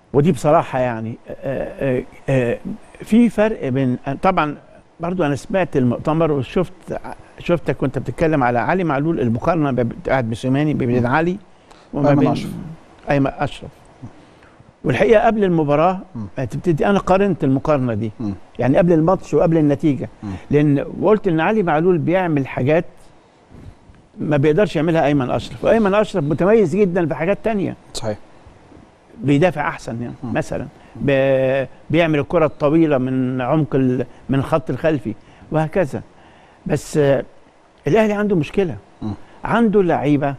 ودي بصراحه يعني آه، آه، آه، في فرق بين طبعا برضو انا سمعت المؤتمر وشفت شفتك وانت بتتكلم على علي معلول المقارنه بين- بتاعت موسيماني بين علي وما أيمن بين أشرف. ايمن اشرف والحقيقه قبل المباراه مم. تبتدي انا قارنت المقارنه دي مم. يعني قبل الماتش وقبل النتيجه مم. لان قلت ان علي معلول بيعمل حاجات ما بيقدرش يعملها ايمن اشرف وايمن اشرف متميز جدا في حاجات تانية صحيح بيدافع احسن يعني مم. مثلا ب- بيعمل الكره الطويله من عمق ال- من الخط الخلفي وهكذا بس آه، الاهلي عنده مشكله مم. عنده لعيبه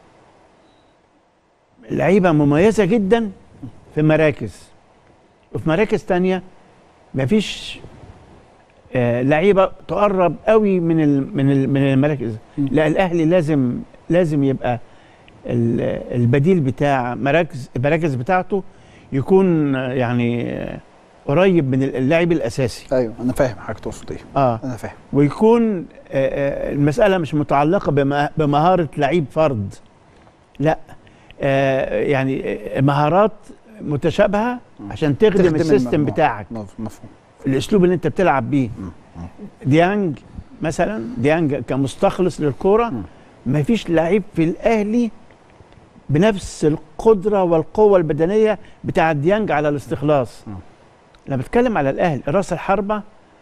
لعيبه مميزه جدا في مراكز وفي مراكز تانية مفيش آه، لعيبه تقرب قوي من ال من ال من المراكز مم. لا الاهلي لازم لازم يبقى ال- البديل بتاع مراكز المراكز بتاعته يكون آه، يعني آه، قريب من اللاعب الاساسي ايوه انا فاهم حضرتك تقصد ايه اه انا فاهم ويكون آه، آه، المساله مش متعلقه بم- بمهاره لعيب فرد لا آه، يعني آه، مهارات متشابهه عشان تخدم, تخدم السيستم المجموعة. بتاعك مف- مفهوم الاسلوب اللي انت بتلعب بيه مم. مم. ديانج مثلا ديانج كمستخلص للكوره مم. ما فيش لعيب في الاهلي بنفس القدره والقوه البدنيه بتاع ديانج على الاستخلاص مم. لما بتكلم على الاهلي راس الحربه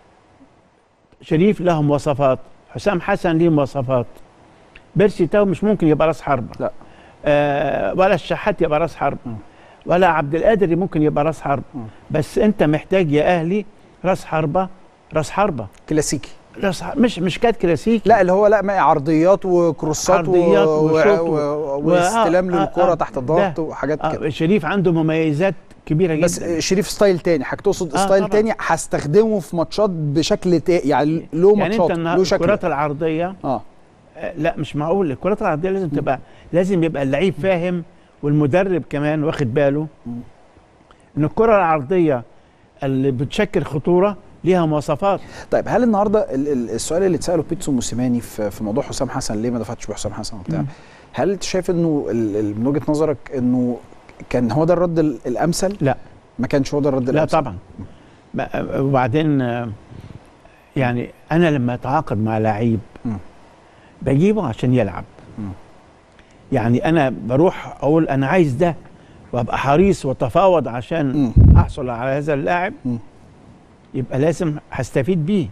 شريف له مواصفات حسام حسن ليه مواصفات بيرسي تاو مش ممكن يبقى راس حربه لا. آه ولا الشحات يبقى راس حربه مم. ولا عبد القادر ممكن يبقى راس حربه مم. بس انت محتاج يا اهلي راس حربه راس حربه كلاسيكي راس ح- مش مش كات كلاسيكي لا اللي هو لا ما عرضيات وكروسات عرضيات و... وشوط و... و- و... واستلام آه، آه، للكرة آه، تحت الضغط ده. وحاجات كده آه شريف عنده مميزات كبيره بس جدا شريف ستايل تاني حضرتك تقصد آه، ستايل طبعاً. تاني هستخدمه في ماتشات بشكل تا... يعني له يعني ماتشات انت له النهارده شكل الكرات العرضيه اه آه، لا مش معقول الكرات العرضيه لازم تبقى لازم يبقى اللعيب فاهم والمدرب كمان واخد باله مم. ان الكره العرضيه اللي بتشكل خطوره ليها مواصفات طيب هل النهارده ال- ال- السؤال اللي اتساله بيتسو موسيماني في في موضوع حسام حسن ليه ما دفعتش بحسام حسن وبتاع مم. هل انت شايف انه ال- ال- من وجهه نظرك انه كان هو ده الرد ال- الامثل؟ لا. ما كانش هو ده الرد لا الامثل طبعا ما- وبعدين آه، يعني انا لما اتعاقد مع لعيب مم. بجيبه عشان يلعب مم. يعني انا بروح اقول انا عايز ده وابقى حريص واتفاوض عشان مم. احصل على هذا اللاعب مم. يبقى لازم هستفيد بيه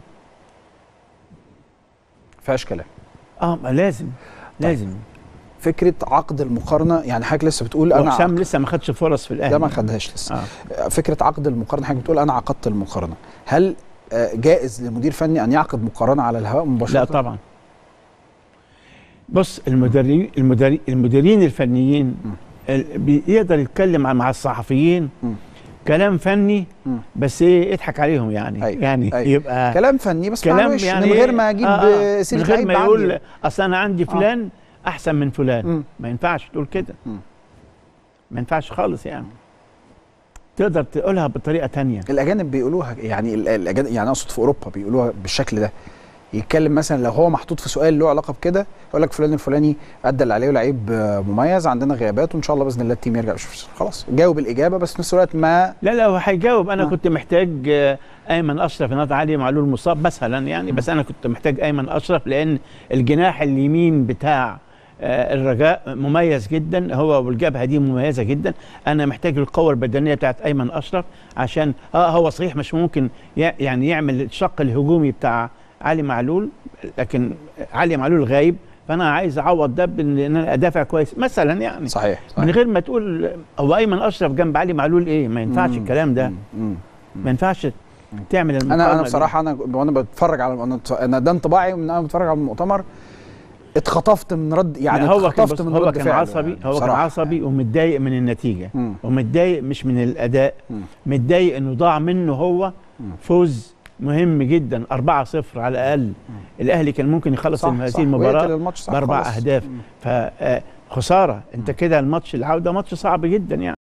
فيهاش كلام اه ما لازم لازم فكره عقد المقارنه يعني حضرتك لسه بتقول انا وحسام عق- لسه ما خدش فرص في الاهلي ده ما خدهاش لسه آه. فكره عقد المقارنه حضرتك بتقول انا عقدت المقارنه هل آه، جائز لمدير فني ان يعقد مقارنه على الهواء مباشره لا طبعا بص المدربين المدربين المديرين الفنيين م. ال- بيقدر يتكلم مع- مع الصحفيين م. كلام فني م. بس ايه يضحك عليهم يعني أيوة، يعني أيوة. يبقى كلام فني بس كلام معلش يعني من غير إيه؟ ما اجيب آه آه آه، سيره من غير لعيب ما عندي. يقول اصل انا عندي آه. فلان احسن من فلان مم. ما ينفعش تقول كده مم. ما ينفعش خالص يعني تقدر تقولها بطريقه تانية الاجانب بيقولوها يعني ال- الاجانب يعني اقصد في اوروبا بيقولوها بالشكل ده يتكلم مثلا لو هو محطوط في سؤال له علاقه بكده يقول لك فلان الفلاني ادى اللي عليه لعيب آه، مميز عندنا غيابات وان شاء الله باذن الله التيم يرجع مش- خلاص جاوب الاجابه بس في نفس الوقت ما لا لا هو هيجاوب انا آه. كنت محتاج آه، ايمن اشرف نادي علي معلول مصاب مثلا يعني بس انا كنت محتاج ايمن اشرف لان الجناح اليمين بتاع آه، الرجاء مميز جدا هو والجبهه دي مميزه جدا انا محتاج القوه البدنيه بتاعت ايمن اشرف عشان اه هو صحيح مش ممكن يع- يعني يعمل الشق الهجومي بتاع علي معلول لكن علي معلول غايب فانا عايز اعوض ده بان إن انا ادافع كويس مثلا يعني صحيح, صحيح. من غير ما تقول هو ايمن اشرف جنب علي معلول ايه ما ينفعش مم. الكلام ده مم. مم. ما ينفعش تعمل المقارنه انا انا دي. بصراحه انا وانا بتفرج على انا انا ده انطباعي من انا بتفرج على المؤتمر اتخطفت من رد يعني يعني هو كان اتخطفت بص من هو رد كان فعله عصبي يعني هو كان بصراحة. عصبي ومتضايق من النتيجه مم. ومتضايق مش من الاداء مم. متضايق انه ضاع منه هو مم. فوز مهم جدا 4-0 على الاقل الاهلي كان ممكن يخلص صح هذه صح المباراه ويقتل الماتش صح باربع خلاص. اهداف مم. فخساره انت كده الماتش العوده ماتش صعب جدا يعني